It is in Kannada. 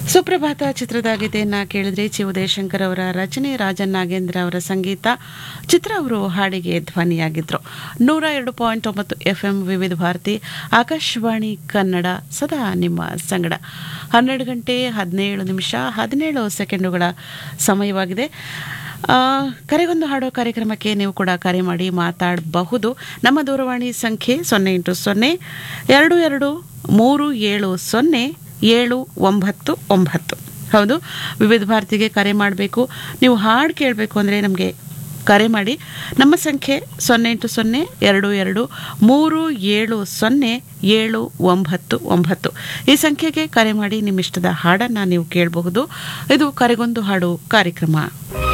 ಸುಪ್ರಭಾತ ಚಿತ್ರದ ಗೀತೆಯನ್ನ ಕೇಳಿದ್ರೆ ಚಿ ಉದಯಶಂಕರ್ ಅವರ ರಚನೆ ರಾಜನ್ ನಾಗೇಂದ್ರ ಅವರ ಸಂಗೀತ ಚಿತ್ರ ಅವರು ಹಾಡಿಗೆ ಧ್ವನಿಯಾಗಿದ್ರು ನೂರ ಎರಡು ಪಾಯಿಂಟ್ ಒಂಬತ್ತು ಎಫ್ ಎಂ ವಿವಿಧ ಭಾರತಿ ಆಕಾಶವಾಣಿ ಕನ್ನಡ ಸದಾ ನಿಮ್ಮ ಸಂಗಡ ಹನ್ನೆರಡು ಗಂಟೆ ಹದಿನೇಳು ನಿಮಿಷ ಹದಿನೇಳು ಸೆಕೆಂಡುಗಳ ಸಮಯವಾಗಿದೆ ಆ, ಕರೆಗೊಂದು ಹಾಡೋ ಕಾರ್ಯಕ್ರಮಕ್ಕೆ ನೀವು ಕೂಡ ಕರೆ ಮಾಡಿ ಮಾತಾಡಬಹುದು ನಮ್ಮ ದೂರವಾಣಿ ಸಂಖ್ಯೆ ಸೊನ್ನೆ ಎಂಟು ಸೊನ್ನೆ ಎರಡು ಎರಡು ಮೂರು ಏಳು ಸೊನ್ನೆ ಏಳು ಒಂಬತ್ತು ಒಂಬತ್ತು ಹೌದು ವಿವಿಧ ಭಾರತಿಗೆ ಕರೆ ಮಾಡಬೇಕು ನೀವು ಹಾಡು ಕೇಳಬೇಕು ಅಂದರೆ ನಮಗೆ ಕರೆ ಮಾಡಿ ನಮ್ಮ ಸಂಖ್ಯೆ ಸೊನ್ನೆ ಎಂಟು ಸೊನ್ನೆ ಎರಡು ಎರಡು ಮೂರು ಏಳು ಸೊನ್ನೆ ಏಳು ಒಂಬತ್ತು ಒಂಬತ್ತು ಈ ಸಂಖ್ಯೆಗೆ ಕರೆ ಮಾಡಿ ನಿಮ್ಮಿಷ್ಟದ ಹಾಡನ್ನು ನೀವು ಕೇಳಬಹುದು ಇದು ಕರೆಗೊಂದು ಹಾಡು ಕಾರ್ಯಕ್ರಮ